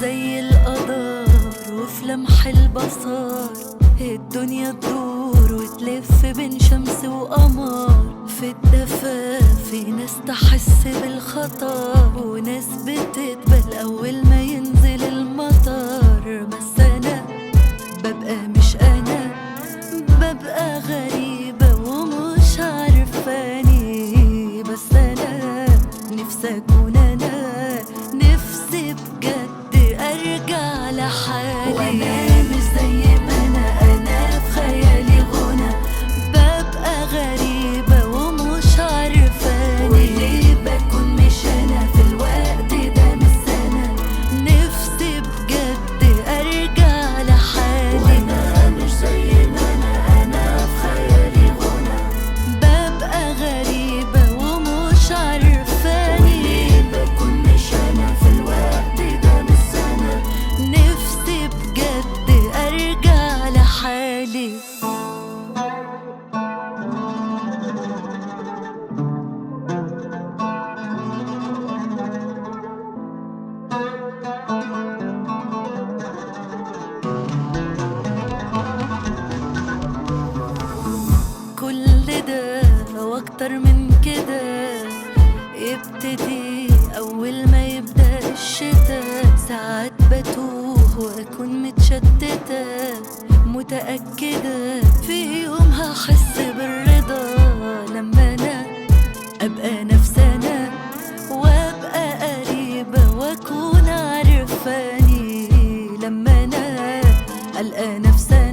زي القدر وفي لمح البصر الدنيا تدور وتلف بين شمس وقمر في الدفا في ناس تحس بالخطر وناس بتتبل أول ما ينزل المطر بس أنا ببقى مش أنا ببقى غريبة ومش عارفاني بس أنا نفسي أكون أنا نفسي بجد أرجع لحالي وأنا مش زي ما أنا أنا في خيالي غنى ببقى غريبة ومش عارفاني وليه بكون مش أنا في الوقت ده من السنة نفسي بجد أرجع لحالي وأنا مش زي ما أنا أنا في خيالي غنى ببقى غريبة ومش عارفاني بكون مش أنا في الوقت ده من السنة نفسي بجد أرجع لحالي كل ده واكتر من كده يبتدي اول ما يبدا الشتاء ساعات بتوه واكون متشتته متاكده في يوم هحس بالرضا لما انا ابقى نفسنا وابقى قريبه واكون عارفاني لما انا القى نفسنا